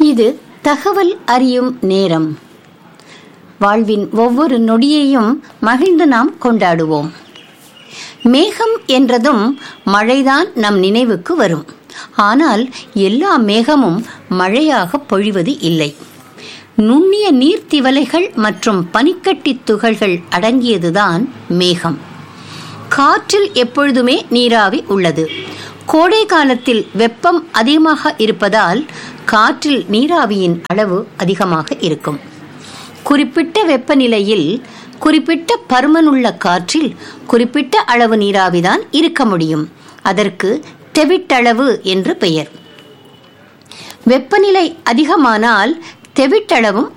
இது தகவல் அறியும் நேரம் வாழ்வின் ஒவ்வொரு நொடியையும் மகிழ்ந்து நாம் கொண்டாடுவோம் மேகம் என்றதும் மழைதான் நம் நினைவுக்கு வரும் ஆனால் எல்லா மேகமும் மழையாக பொழிவது இல்லை நுண்ணிய நீர்த்திவலைகள் மற்றும் பனிக்கட்டி துகள்கள் அடங்கியதுதான் மேகம் காற்றில் எப்பொழுதுமே நீராவி உள்ளது கோடை காலத்தில் வெப்பம் அதிகமாக இருப்பதால் காற்றில் நீராவியின் அளவு அதிகமாக இருக்கும் குறிப்பிட்ட வெப்பநிலையில் குறிப்பிட்ட பருமனுள்ள காற்றில் குறிப்பிட்ட அளவு நீராவிதான் இருக்க முடியும் அதற்கு தெவிட்டளவு என்று பெயர் வெப்பநிலை அதிகமானால் தெவிட்டளவும்